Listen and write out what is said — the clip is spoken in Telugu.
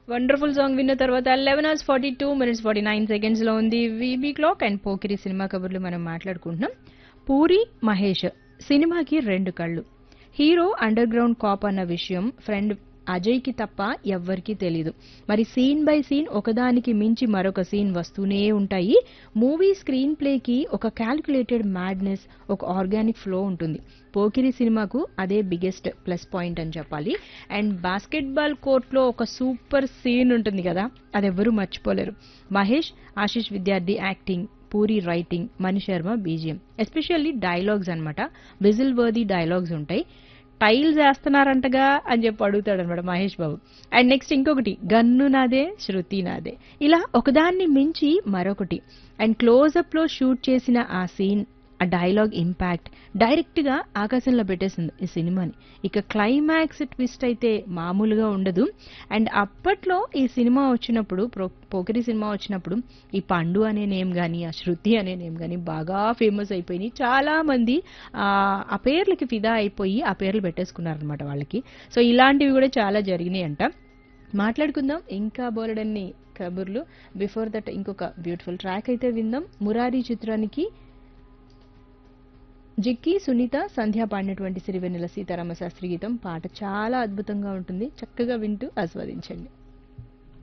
వండర్ఫుల్ సాంగ్ విన్న తర్వాత eleven hours forty two minutes forty nine seconds లో ఉంది VB clock and Pokiri cinema కబుర్లు మనం మాట్లాడుకుంటున్నాం పూరి మహేష్ సినిమాకి రెండు కళ్ళు హీరో అండర్ గ్రౌండ్ కాప్ అన్న విషయం ఫ్రెండ్ అజయ్కి తప్ప ఎవ్వరికీ తెలియదు మరి సీన్ బై సీన్ ఒకదానికి మించి మరొక సీన్ వస్తూనే ఉంటాయి మూవీ స్క్రీన్ ప్లేకి ఒక క్యాల్కులేటెడ్ మ్యాడ్నెస్ ఒక ఆర్గానిక్ ఫ్లో ఉంటుంది పోకిరి సినిమాకు అదే బిగ్గెస్ట్ ప్లస్ పాయింట్ అని చెప్పాలి అండ్ బాస్కెట్బాల్ కోర్ట్లో ఒక సూపర్ సీన్ ఉంటుంది కదా అది ఎవ్వరూ మర్చిపోలేరు Mahesh Ashish Vidyarthi acting Puri writing Mani Sharma BGM especially dialogues అనమాట విజిల్ వర్ది డైలాగ్స్ ఉంటాయి టైల్స్ వేస్తున్నారంటగా అని చెప్పి అడుగుతాడు అనమాట మహేష్ బాబు అండ్ నెక్స్ట్ ఇంకొకటి గన్ను నాదే శృతి నాదే ఇలా ఒకదాన్ని మించి మరొకటి అండ్ క్లోజప్ లో షూట్ చేసిన ఆ సీన్ ఆ డైలాగ్ ఇంపాక్ట్ డైరెక్ట్ గా ఆకాశంలో పెట్టేసింది ఈ సినిమాని ఇక క్లైమాక్స్ ట్విస్ట్ అయితే మామూలుగా ఉండదు అండ్ అప్పట్లో ఈ సినిమా వచ్చినప్పుడు ప్రో- పోకిరి సినిమా వచ్చినప్పుడు ఈ పండు అనే నేమ్ గాని ఆ శృతి అనే నేమ్ గాని బాగా ఫేమస్ అయిపోయినాయి చాలా మంది ఆ ఆ పేర్లకి ఫిదా అయిపోయి ఆ పేర్లు పెట్టేసుకున్నారనమాట వాళ్ళకి సో ఇలాంటివి కూడా చాలా జరిగినాయి అంట మాట్లాడుకుందాం ఇంకా బోలెడన్ని కబుర్లు బిఫోర్ దట్ ఇంకొక బ్యూటిఫుల్ ట్రాక్ అయితే విందాం మురారి చిత్రానికి జిక్కి సునీత సంధ్య పాడినటువంటి సిరివెన్నెల సీతారామ శాస్త్రి గీతం పాట చాలా అద్భుతంగా ఉంటుంది చక్కగా వింటూ ఆస్వాదించండి